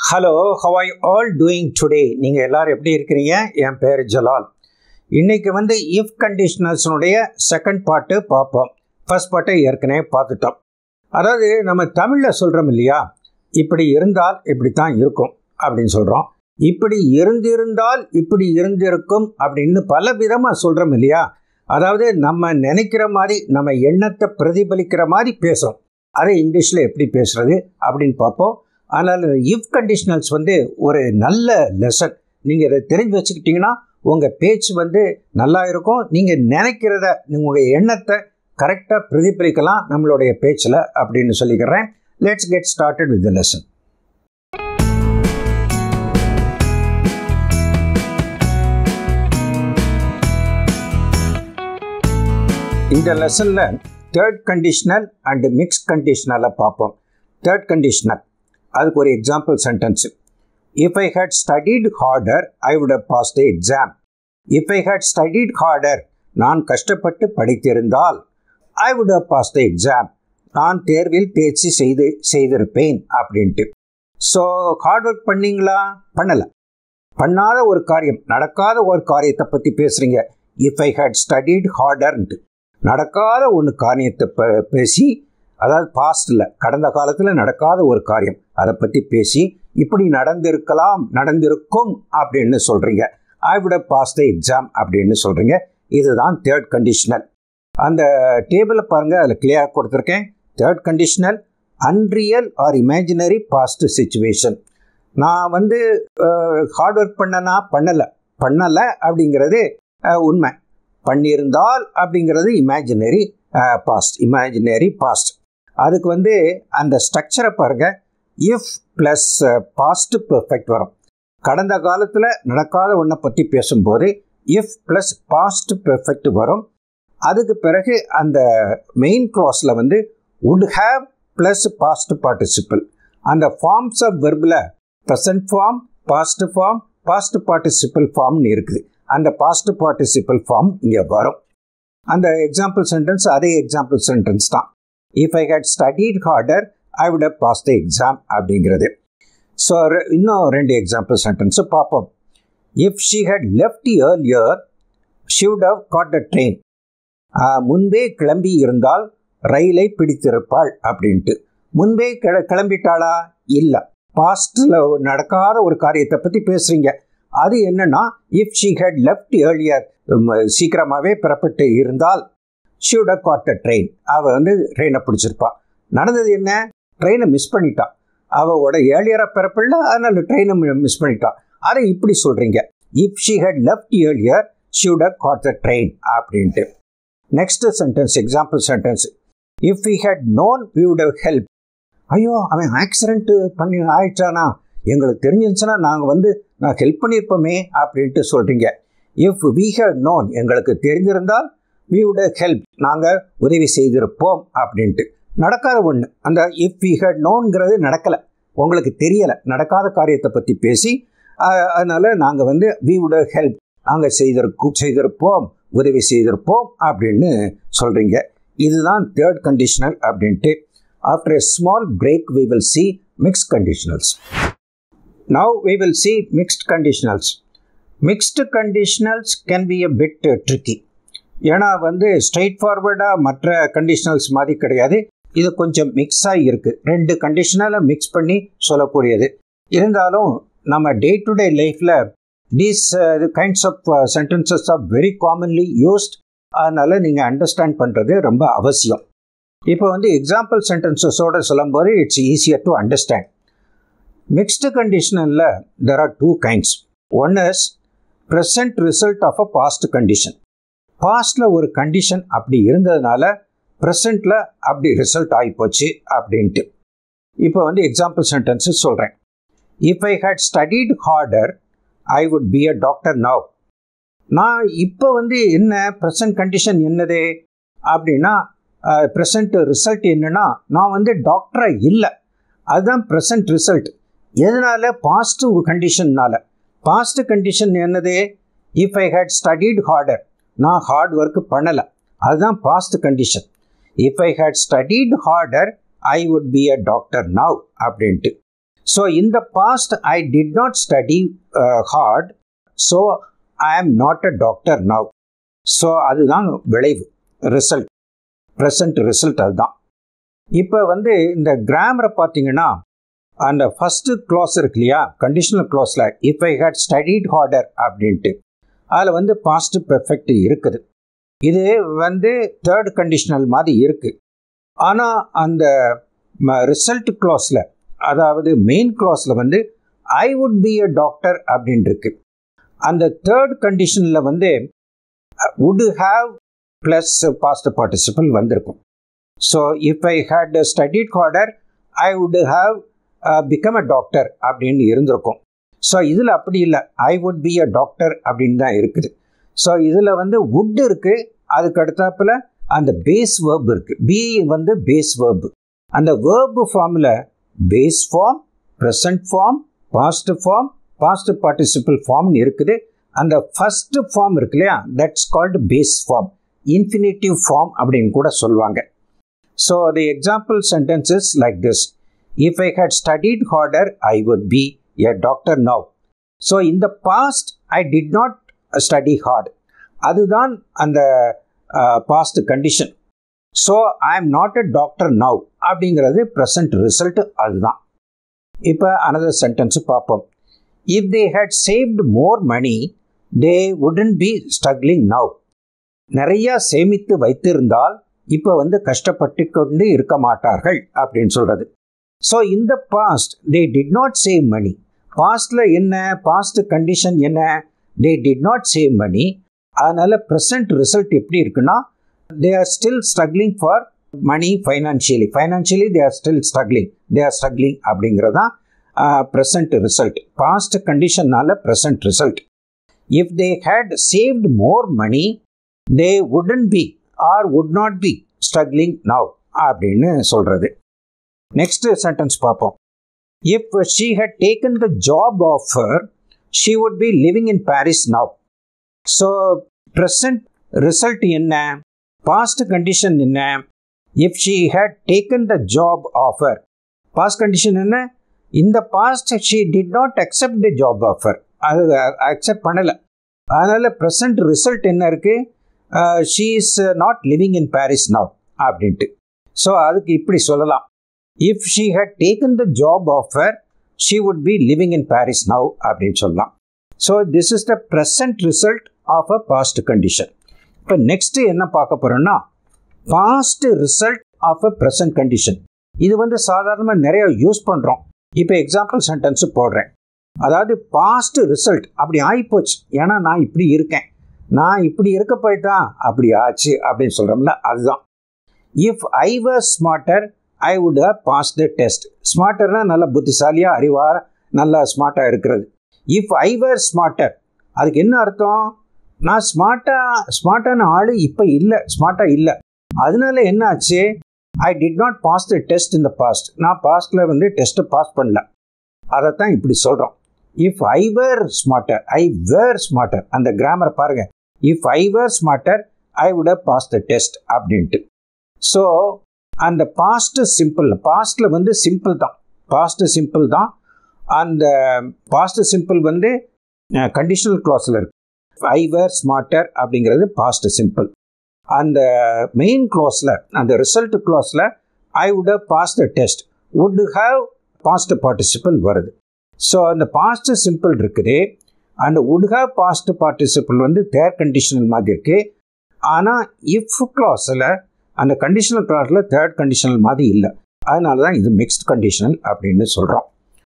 Hello how I all doing today நீங்கள் எல்லாரும் எப்படி இருக்கிறீங்க என் பேர் ஜலால் இன்னைக்கு வந்து இஃப் கண்டிஷனல்ஸனுடைய செகண்ட் பார்ட்டு பார்ப்போம் ஃபர்ஸ்ட் பார்ட்டை ஏற்கனவே பார்த்துட்டோம் அதாவது நம்ம தமிழில் சொல்கிறோம் இல்லையா இப்படி இருந்தால் இப்படி தான் இருக்கும் அப்படின்னு சொல்கிறோம் இப்படி இருந்திருந்தால் இப்படி இருந்திருக்கும் அப்படின்னு பல விதமாக சொல்கிறோம் இல்லையா அதாவது நம்ம நினைக்கிற மாதிரி நம்ம எண்ணத்தை பிரதிபலிக்கிற மாதிரி பேசுகிறோம் அதை இங்கிலீஷில் எப்படி பேசுகிறது அப்படின்னு பார்ப்போம் அதனால் இஃப் கண்டிஷனல்ஸ் வந்து ஒரு நல்ல லெசன் நீங்கள் இதை தெரிஞ்சு வச்சுக்கிட்டிங்கன்னா உங்கள் பேச்சு வந்து நல்லா இருக்கும் நீங்கள் நினைக்கிறத உங்கள் எண்ணத்தை கரெக்டாக பிரதிபலிக்கலாம் நம்மளுடைய பேச்சில் அப்படின்னு சொல்லிக்கிறேன் let's get started with the lesson இந்த லெசனில் தேர்ட் கண்டிஷனல் அண்டு மிக்ஸ் கண்டிஷனலை பார்ப்போம் தேர்ட் கண்டிஷனல் அதுக்கு ஒரு example sentence if I had studied harder I would have pass the exam if I had studied harder நான் கஷ்டப்பட்டு படித்திருந்தால் I would have pass the exam நான் தேர்வில் தேர்ச்சி செய்து செய்திருப்பேன் அப்படின்ட்டு ஸோ ஹார்ட் ஒர்க் பண்ணீங்களா பண்ணலை பண்ணாத ஒரு காரியம் நடக்காத ஒரு காரியத்தை பற்றி பேசுகிறீங்க இஃப் ஐ ஹேட் ஸ்டடீட் ஹார்டர்ன்ட்டு நடக்காத ஒன்று காரியத்தை ப பேசி அதாவது பாஸ்டில் கடந்த காலத்தில் நடக்காத ஒரு காரியம் அதை பற்றி பேசி இப்படி நடந்திருக்கலாம் நடந்திருக்கும் அப்படின்னு சொல்கிறீங்க ஐ விட பாஸ் த எக்ஸாம் அப்படின்னு சொல்கிறீங்க இதுதான் தேர்ட் கண்டிஷனல் அந்த டேபிளை பாருங்கள் அதில் கிளியராக கொடுத்துருக்கேன் third conditional unreal or imaginary past situation நான் வந்து ஹார்ட் ஒர்க் பண்ணனா பண்ணலை பண்ணலை அப்படிங்கிறது உண்மை பண்ணியிருந்தால் அப்படிங்கிறது இமேஜினரி பாஸ்ட் இமேஜினரி பாஸ்ட் அதுக்கு வந்து அந்த ஸ்ட்ரக்சரை பாருங்கள் இஃப் ப்ளஸ் பாஸ்ட் பெர்ஃபெக்ட் வரும் கடந்த காலத்தில் நடக்காத ஒன்றை பற்றி பேசும்போது இஃப் ப்ளஸ் பாஸ்ட் பெர்ஃபெக்ட் வரும் அதுக்கு பிறகு அந்த மெயின் க்ளாஸில் வந்து would have plus past participle அந்த ஃபார்ம்ஸ் ஆஃப் வெர்பில் present form past form past participle ஃபார்ம்னு இருக்குது அந்த பாஸ்ட் பார்ட்டிசிபிள் ஃபார்ம் இங்கே வரும் அந்த எக்ஸாம்பிள் சென்டென்ஸ் அதே எக்ஸாம்பிள் சென்டென்ஸ் தான் if I had studied harder I would have pass the exam அப்படிங்கிறது ஸோ இன்னும் ரெண்டு எக்ஸாம்பிள் சென்டென்ஸு பார்ப்போம் if she had left earlier she would have got a train முன்பே கிளம்பி இருந்தால் ரயிலை பிடித்திருப்பாள் அப்படின்ட்டு முன்பே கிள கிளம்பிட்டாளா இல்லை பாஸ்டில் நடக்காத ஒரு காரியத்தை பற்றி பேசுகிறீங்க அது என்னன்னா if she had left earlier சீக்கிரமாகவே புறப்பட்டு இருந்தால் ஷியோட காட் அ ட்ரெயின் அவள் வந்து ட்ரெயினை பிடிச்சிருப்பா நடந்தது என்ன ட்ரெயினை மிஸ் பண்ணிட்டா அவளோட ஏர்லியராக பிறப்பில்ல அதனால் ட்ரெயினை மிஸ் பண்ணிட்டா அதை இப்படி சொல்கிறீங்க if she had left earlier ஷியோட காட் த ட்ரெயின் அப்படின்ட்டு next sentence example sentence if we had known we would have help ஐயோ அவன் ஆக்சிடென்ட்டு பண்ணி ஆயிடுச்சானா எங்களுக்கு தெரிஞ்சிருந்துச்சுன்னா நாங்கள் வந்து நான் ஹெல்ப் பண்ணியிருப்போமே அப்படின்ட்டு சொல்கிறீங்க இஃப் வி ஹேட் நோன் எங்களுக்கு தெரிஞ்சிருந்தால் வி வுட் ஹெல்ப் நாங்கள் உதவி செய்திருப்போம் அப்படின்ட்டு நடக்காத ஒன்று அந்த இஃப் வி ஹேட் நோன்கிறது நடக்கலை உங்களுக்கு தெரியலை நடக்காத காரியத்தை பற்றி பேசி அதனால் நாங்கள் வந்து வி வுட் ஹெல்ப் நாங்கள் செய்திருக்கும் செய்திருப்போம் உதவி செய்திருப்போம் அப்படின்னு சொல்கிறீங்க இதுதான் தேர்ட் கண்டிஷனல் அப்படின்ட்டு after a small break we will see mix conditionals now we will see mixed conditionals mixed conditionals can be a bit tricky ஏன்னா வந்து ஸ்ட்ரெயிட் ஃபார்வர்டாக மற்ற கண்டிஷனல்ஸ் மாதிரி கிடையாது இது கொஞ்சம் மிக்ஸாக இருக்குது ரெண்டு கண்டிஷனலை மிக்ஸ் பண்ணி சொல்லக்கூடியது இருந்தாலும் நம்ம டே டு டே லைஃப்பில் these kinds of sentences are very commonly used அதனால் நீங்கள் அண்டர்ஸ்டாண்ட் பண்ணுறது ரொம்ப அவசியம் இப்போ வந்து எக்ஸாம்பிள் சென்டென்சஸோடு சொல்லும்போது it's easier to understand mixed கண்டிஷனில் there are two kinds one is present result of a past condition பாஸ்டில் ஒரு கண்டிஷன் அப்படி இருந்ததுனால ப்ரெசண்ட்டில் அப்படி ரிசல்ட் ஆகிப்போச்சு அப்படின்ட்டு இப்போ வந்து எக்ஸாம்பிள் சென்டென்ஸஸ் சொல்கிறேன் if I had studied harder I would be a doctor now நான் இப்போ வந்து என்ன ப்ரெசன்ட் கண்டிஷன் என்னது அப்படின்னா ப்ரெசண்ட் ரிசல்ட் என்னன்னா நான் வந்து டாக்டராக இல்லை அதுதான் ப்ரெசன்ட் ரிசல்ட் எதனால் பாஸ்ட் கண்டிஷன்னால் பாஸ்ட் கண்டிஷன் என்னது if I had studied harder நான் ஹார்ட் ஒர்க் பண்ணலை அதுதான் past condition if I had studied harder I would be a doctor now அப்படின்ட்டு ஸோ இந்த past I did not study hard so I am not a doctor now so அதுதான் விளைவு result present result அதுதான் இப்போ வந்து இந்த கிராமரை பார்த்தீங்கன்னா அந்த ஃபஸ்ட்டு க்ளாஸ் இருக்கு இல்லையா கண்டிஷனல் க்ளாஸில் if I had studied harder அப்படின்ட்டு அதில் வந்து பாஸ்ட் பெர்ஃபெக்ட் இருக்குது இது வந்து தேர்ட் கண்டிஷனல் மாதிரி இருக்குது ஆனால் அந்த ரிசல்ட் க்ளாஸில் அதாவது மெயின் க்ளாஸில் வந்து I would be a doctor அப்படின்னு இருக்கு அந்த தேர்ட் கண்டிஷனில் வந்து would have plus past participle வந்திருக்கும் so if I had studied harder I would have become a doctor அப்படின்னு இருந்திருக்கும் ஸோ இதில் அப்படி இல்லை I would be a doctor அப்படின்னு தான் இருக்குது ஸோ இதில் வந்து வுட் இருக்குது அதுக்கு அடுத்தாப்பில் அந்த பேஸ் வேர்ப் இருக்குது பி வந்து பேஸ் வேர்பு அந்த வேர்பு ஃபார்மில் base form present form past form past participle ஃபார்ம்னு இருக்குது அந்த ஃபஸ்ட்டு ஃபார்ம் இருக்கு இல்லையா that's called base form infinitive form அப்படின்னு கூட சொல்லுவாங்க so the example sentences like this if I had studied harder I would be a doctor now so இந்த past I did not study hard அதுதான் அந்த past condition so I am not a doctor now அப்படிங்கிறது present result அதுதான் இப்போ another sentence பார்ப்போம் if they had saved more money they wouldn't be struggling now நிறையா சேமித்து வைத்திருந்தால் இப்போ வந்து கஷ்டப்பட்டு கொண்டு இருக்க மாட்டார்கள் அப்படின்னு சொல்கிறது ஸோ இந்த past they did not save money பாஸ்டில் என்ன பாஸ்ட் கண்டிஷன் என்ன they did not save money அதனால் ப்ரெசன்ட் ரிசல்ட் எப்படி இருக்குன்னா they are still struggling for money financially financially they are still struggling they are struggling அப்படிங்கிறது தான் present result past கண்டிஷன்னால present result if they had saved more money they wouldn't be or would not be struggling now அப்படின்னு சொல்கிறது next sentence பார்ப்போம் if she hut taken the job offer she would be living in Paris now so present result என்ன past condition என்ன if she had taken the job offer past condition என்ன இந்த past she did not accept the job offer அது accept பண்ணலை அதனால் present result என்ன இருக்குது she is not living in Paris now அப்படின்ட்டு ஸோ அதுக்கு இப்படி சொல்லலாம் if she had taken the job offer she would be living in Paris now அப்படின்னு சொல்லலாம் so this is the present result of a past condition இப்போ next என்ன பார்க்க போகிறோம்னா past result of a present condition இது வந்து சாதாரணமாக நிறைய யூஸ் பண்ணுறோம் இப்போ எக்ஸாம்பிள் சென்டென்ஸு போடுறேன் அதாவது பாஸ்ட் ரிசல்ட் அப்படி ஆகிப்போச்சு ஏன்னா நான் இப்படி இருக்கேன் நான் இப்படி இருக்க போய் தான் அப்படி ஆச்சு அப்படின்னு சொல்கிறோம்ல அதுதான் if I was smarter I would have pass the test ஸ்மார்ட்டர்னால் நல்ல புத்திசாலியாக அறிவாக நல்லா ஸ்மார்ட்டாக இருக்கிறது இஃப் ஐ வர் ஸ்மார்ட்டர் அதுக்கு என்ன அர்த்தம் நான் ஸ்மார்ட்டாக ஸ்மார்ட்டான ஆள் இப்போ இல்லை ஸ்மார்ட்டாக இல்லை அதனால என்ன ஆச்சு I did not pass the test இந்த பாஸ்ட் நான் பாஸ்டில் வந்து டெஸ்ட்டை பாஸ் பண்ணல அதைத்தான் இப்படி சொல்கிறோம் if I were smarter I were smarter அந்த கிராமரை பாருங்கள் if I were smarter I would have pass the test அப்படின்ட்டு ஸோ அந்த பாஸ்ட்டு சிம்பிள் பாஸ்ட்டில் வந்து சிம்பிள் தான் பாஸ்ட்டு சிம்பிள் தான் அந்த பாஸ்ட்டு சிம்பிள் வந்து கண்டிஷனல் க்ளாஸில் இருக்கு ஐ வேர் ஸ்மார்ட்டர் அப்படிங்கிறது பாஸ்ட் சிம்பிள் அந்த மெயின் க்ளாஸில் அந்த ரிசல்ட் க்ளாஸில் I would have pass the test would have past participle வருது ஸோ அந்த பாஸ்ட் சிம்பிள் இருக்குது அந்த வுட் ஹாவ் பாஸ்ட் பார்ட்டிசிபிள் வந்து தேர் கண்டிஷனல் மாதிரி இருக்குது ஆனால் இஃப் க்ளாஸில் அந்த கண்டிஷனல் க்ளாஸில் தேர்ட் கண்டிஷனல் மாதிரி இல்லை அதனால தான் இது மிக்ஸ்ட் கண்டிஷனல் அப்படின்னு சொல்கிறோம்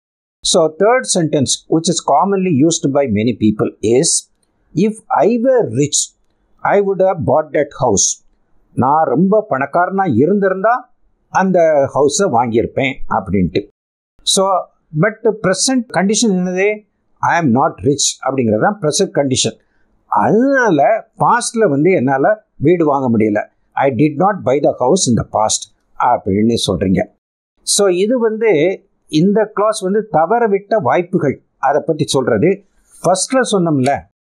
so third sentence which is commonly used by many people is if I were rich I would have bought that house நான் ரொம்ப பணக்காரனாக இருந்திருந்தா அந்த ஹவுஸை வாங்கியிருப்பேன் அப்படின்ட்டு ஸோ பட் ப்ரெசன்ட் கண்டிஷன் என்னது ஐ ஆம் நாட் ரிச் அப்படிங்கிறது தான் ப்ரெசன்ட் கண்டிஷன் அதனால பாஸ்டில் வந்து என்னால் வீடு வாங்க முடியல I did not buy the house in the past அப்படின்னு சொல்கிறீங்க ஸோ இது வந்து இந்த கிளாஸ் வந்து தவற விட்ட வாய்ப்புகள் அதை பற்றி சொல்கிறது ஃபஸ்ட்டில் சொன்னோம்ல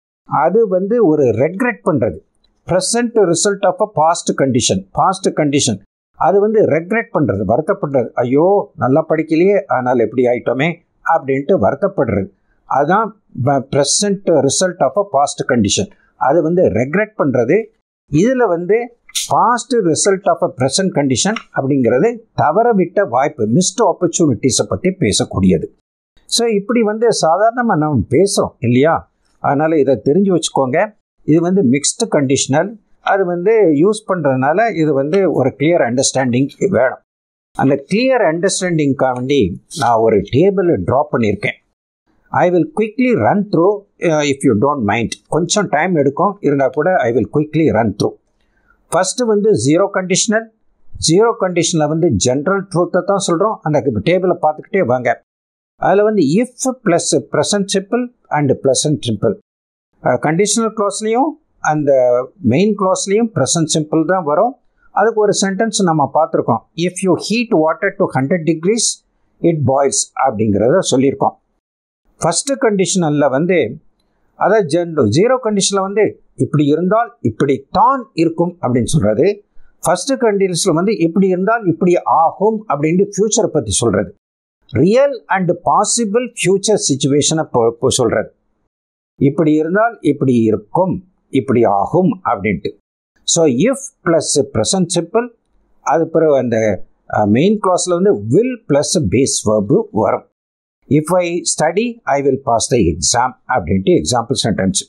அது வந்து ஒரு ரெக்ரெட் பண்ணுறது present result of a past condition past condition அது வந்து ரெக்ரெட் பண்ணுறது வருத்தப்படுறது ஐயோ நல்லா படிக்கலையே அதனால் எப்படி ஆயிட்டோமே அப்படின்ட்டு வருத்தப்படுறது அதுதான் present result of a past condition அது வந்து ரெக்ரெட் பண்ணுறது இதில் வந்து past result of a present condition அப்படிங்கிறது தவற விட்ட வாய்ப்பு மிஸ்டு ஆப்பர்ச்சுனிட்டிஸை பற்றி பேசக்கூடியது ஸோ இப்படி வந்து சாதாரணமாக நம்ம பேசுகிறோம் இல்லையா அதனால் இதை தெரிஞ்சு வச்சுக்கோங்க இது வந்து மிக்ஸ்டு கண்டிஷனல் அது வந்து யூஸ் பண்ணுறதுனால இது வந்து ஒரு கிளியர் அண்டர்ஸ்டாண்டிங் வேணும் அந்த கிளியர் அண்டர்ஸ்டாண்டிங்காக வேண்டி நான் ஒரு டேபிள் ட்ரா பண்ணியிருக்கேன் I will quickly run through if you don't mind கொஞ்சம் டைம் எடுக்கும் இருந்தால் கூட I will quickly run through first வந்து ஜீரோ கண்டிஷனல் ஜீரோ கண்டிஷனில் வந்து ஜென்ரல் ட்ரூத்தை தான் சொல்கிறோம் அந்த டேபிளை பார்த்துக்கிட்டே வாங்க அதில் வந்து if plus present simple and present simple conditional க்ளாஸ்லேயும் அந்த மெயின் க்ளாஸ்லேயும் ப்ரெசன்ட் சிம்பிள் தான் வரும் அதுக்கு ஒரு சென்டென்ஸ் நம்ம பார்த்துருக்கோம் if you heat water to hundred degrees it boils அப்படிங்கிறத சொல்லியிருக்கோம் ஃபஸ்ட்டு கண்டிஷனலில் வந்து அதாவது ஜென் ஜீரோ கண்டிஷனில் வந்து இப்படி இருந்தால் இப்படி தான் இருக்கும் அப்படின்னு சொல்கிறது ஃபஸ்ட்டு கண்டிஷனில் வந்து இப்படி இருந்தால் இப்படி ஆகும் அப்படின்ட்டு ஃப்யூச்சரை பற்றி சொல்கிறது ரியல் அண்ட் பாசிபிள் ஃப்யூச்சர் சுச்சுவேஷனை இப்போ சொல்கிறது இப்படி இருந்தால் இப்படி இருக்கும் இப்படி ஆகும் அப்படின்ட்டு so if plus present simple அது பிறகு அந்த மெயின் கிளாஸில் வந்து வில் ப்ளஸ் பேஸ் வேர்பு வரும் if I study I will pass the exam அப்படின்ட்டு எக்ஸாம்பிள் சென்டென்ஸ்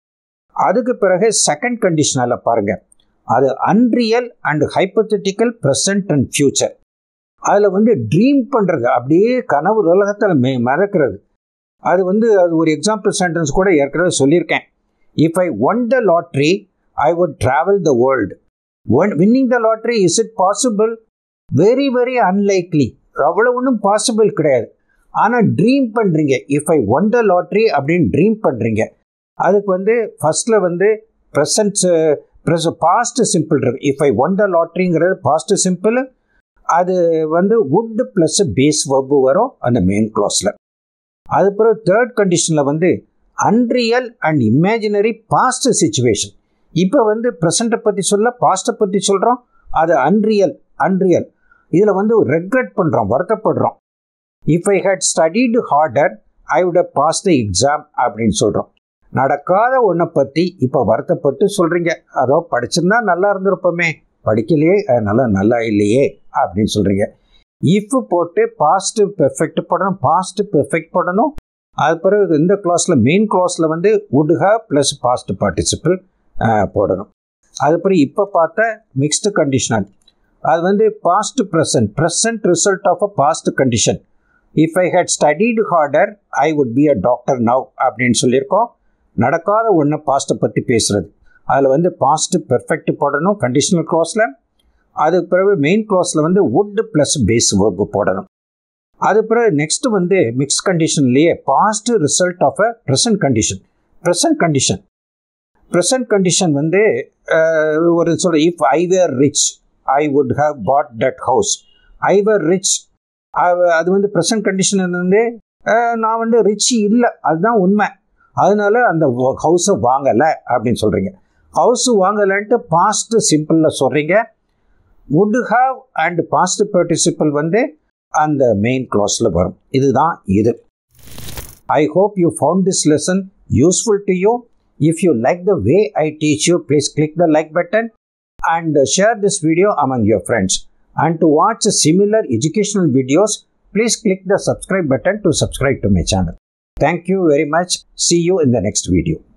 அதுக்கு பிறகு செகண்ட் கண்டிஷனில் பாருங்கள் அது unreal and hypothetical present and future அதில் வந்து ட்ரீம் பண்ணுறது அப்படியே கனவு உலகத்தில் மே மறக்கிறது அது வந்து அது ஒரு எக்ஸாம்பிள் சென்டென்ஸ் கூட ஏற்கனவே சொல்லியிருக்கேன் if I won the lottery I would travel the world won winning the lottery is it possible very very unlikely அவ்வளோ ஒன்றும் பாசிபிள் கிடையாது ஆனால் ட்ரீம் பண்ணுறீங்க if I won the lottery அப்படின்னு ட்ரீம் பண்ணுறீங்க அதுக்கு வந்து ஃபஸ்ட்டில் வந்து ப்ரெசன்ட் ப்ரெஸ் பாஸ்ட் சிம்பிள் இருக்கு இஃப் ஐ ஒன் த லாட்ரிங்கிறது பாஸ்ட் சிம்பிள் அது வந்து வுட் ப்ளஸ் பேஸ் வர்பு வரும் அந்த மெயின் க்ளாஸில் அது பிறகு தேர்ட் கண்டிஷனில் வந்து unreal and imaginary past situation இப்போ வந்து ப்ரெசண்ட்டை பற்றி சொல்ல பாஸ்ட்டை பற்றி சொல்கிறோம் அது அன்ரியல் அன்ரியல் இதில் வந்து ரெக்ரெட் பண்ணுறோம் வருத்தப்படுறோம் if I had studied harder I would pass the exam அப்படின்னு சொல்கிறோம் நடக்காத ஒன்றை பற்றி இப்போ வருத்தப்பட்டு சொல்கிறீங்க அதோ படிச்சிருந்தா நல்லா இருந்திருப்போமே படிக்கலையே அதனால நல்லா இல்லையே அப்படின்னு சொல்கிறீங்க இஃப் போட்டு பாஸ்ட்டு பெர்ஃபெக்ட் போடணும் பாஸ்ட்டு பெர்ஃபெக்ட் போடணும் அது பிறகு இந்த கிளாஸில் மெயின் கிளாஸில் வந்து would have plus past participle போடணும் அது பிறகு இப்போ பார்த்த மிக்ஸ்டு கண்டிஷனல் அது வந்து past present present result of a past condition if I had studied harder I would be a doctor now அப்படின்னு சொல்லியிருக்கோம் நடக்காத ஒன்று பாஸ்ட்டை பற்றி பேசுகிறது அதில் வந்து பாஸ்ட் பெர்ஃபெக்ட் போடணும் கண்டிஷனல் க்ளாஸில் அதுக்கு பிறகு மெயின் க்ளாஸில் வந்து வுட் ப்ளஸ் பேஸ் வேர்பு போடணும் அது பிறகு நெக்ஸ்ட் வந்து மிக்ஸ் கண்டிஷன்லேயே past result of a present condition present condition present condition வந்து ஒரு சொல்ற if I were rich I would have bought that house I were rich அது வந்து ப்ரெசன்ட் கண்டிஷன் வந்து நான் வந்து ரிச் இல்லை அதுதான் உண்மை அதனால அந்த ஹவுஸை வாங்கலை அப்படின்னு சொல்கிறீங்க ஹவுஸ் வாங்கலைன்ட்டு பாஸ்ட் சிம்பிளில் சொல்கிறீங்க would have and past participle வந்து அந்த மெயின் க்ளாஸில் வரும் இதுதான் இது I hope you found this lesson useful to you if you like the way I teach you please click the like button and share this video among your friends. And to watch similar educational videos, please click the subscribe button to subscribe to my channel. Thank you very much. See you in the next video.